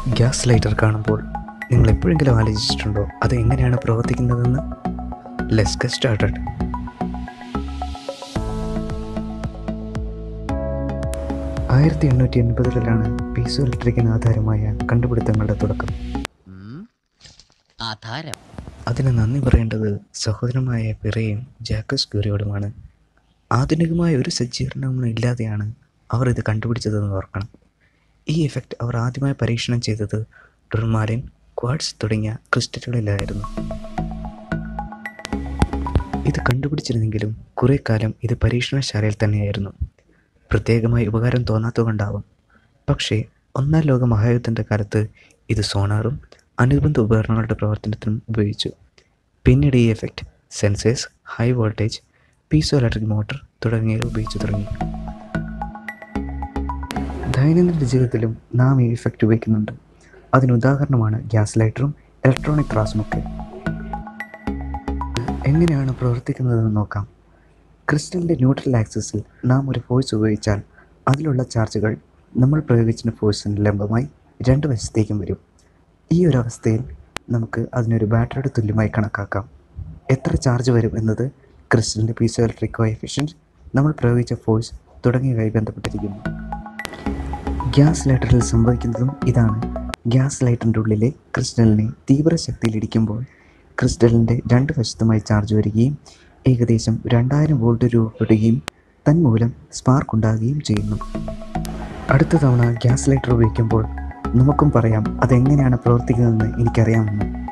Gas lighter കാണുമ്പോൾ നിങ്ങൾ എപ്പോഴെങ്കിലും ആലോചിച്ചിട്ടുണ്ടോ അത് എങ്ങനെയാണ് പ്രവർത്തിക്കുന്നതെന്ന് ലെസ് ഗെറ്റ് സ്റ്റാർട്ടഡ് ആയിരത്തി എണ്ണൂറ്റി എൺപതിലാണ് പീസോ ഇലക്ട്രിക്കിന് ആധാരമായ കണ്ടുപിടുത്തങ്ങളുടെ തുടക്കം ഉം. ആധാരം അതിന് നന്ദി പറയേണ്ടത് സഹോദരമായ പിറയും ജാക്കസ് ക്യൂറിയോടുമാണ് ആധുനികമായ ഒരു സജ്ജീകരണവും ഇല്ലാതെയാണ് അവർ ഇത് കണ്ടുപിടിച്ചതെന്ന് ഓർക്കണം ഈ എഫക്റ്റ് അവർ ആദ്യമായി പരീക്ഷണം ചെയ്തത് ഡുർമാലിൻ ക്വാഡ്സ് തുടങ്ങിയ ക്രിസ്റ്റലുകളിലായിരുന്നു ഇത് കണ്ടുപിടിച്ചിരുന്നെങ്കിലും കുറേ കാലം ഇത് പരീക്ഷണശാലയിൽ തന്നെയായിരുന്നു പ്രത്യേകമായി ഉപകാരം തോന്നാത്തതുകൊണ്ടാവാം പക്ഷേ ഒന്നാം ലോക മഹായുദ്ധത്തിൻ്റെ കാലത്ത് ഇത് സോണാറും അനുബന്ധ ഉപകരണങ്ങളുടെ പ്രവർത്തനത്തിനും ഉപയോഗിച്ചു പിന്നീട് ഈ effect sensors high voltage piezo electric motor തുടങ്ങിയവ ഉപയോഗിച്ചു തുടങ്ങി ദൈനംദിന ജീവിതത്തിലും നാം ഈ ഇഫക്റ്റ് ഉപയോഗിക്കുന്നുണ്ട് അതിന് ഉദാഹരണമാണ് ഗ്യാസ് ലൈറ്ററും ഇലക്ട്രോണിക് ത്രാസുമൊക്കെ എങ്ങനെയാണ് പ്രവർത്തിക്കുന്നതെന്ന് നോക്കാം ക്രിസ്റ്റലിൻ്റെ ന്യൂട്രൽ ആക്സിസിൽ നാം ഒരു ഫോഴ്സ് ഉപയോഗിച്ചാൽ അതിലുള്ള ചാർജുകൾ നമ്മൾ പ്രയോഗിക്കുന്ന ഫോഴ്സിന് ലംബമായി രണ്ട് വശത്തേക്കും വരും ഈ ഒരു അവസ്ഥയിൽ നമുക്ക് അതിനൊരു ബാറ്ററിയുടെ തുല്യമായി കണക്കാക്കാം എത്ര ചാർജ് വരും എന്നത് ക്രിസ്റ്റലിൻ്റെ പീസോ ഇലക്ട്രിക് കോഎഫിഷ്യൻറ്റ് നമ്മൾ പ്രയോഗിച്ച ഫോഴ്സ് തുടങ്ങിയവയായി ബന്ധപ്പെട്ടിരിക്കുന്നു ഗ്യാസ് ലൈറ്ററിൽ സംഭവിക്കുന്നതും ഇതാണ് ഗ്യാസ് ലൈറ്ററിൻ്റെ ഉള്ളിലെ ക്രിസ്റ്റലിനെ തീവ്ര ശക്തിയിൽ ഇടിക്കുമ്പോൾ ക്രിസ്റ്റലിൻ്റെ രണ്ട് വശത്തുമായി ചാർജ് വരികയും ഏകദേശം രണ്ടായിരം വോൾട്ട് രൂപപ്പെടുകയും തന്മൂലം സ്പാർക്ക് ഉണ്ടാകുകയും ചെയ്യുന്നു അടുത്ത തവണ ഗ്യാസ് ലൈറ്റർ ഉപയോഗിക്കുമ്പോൾ നമുക്കും പറയാം അതെങ്ങനെയാണ് പ്രവർത്തിക്കുന്നതെന്ന് എനിക്കറിയാമെന്ന്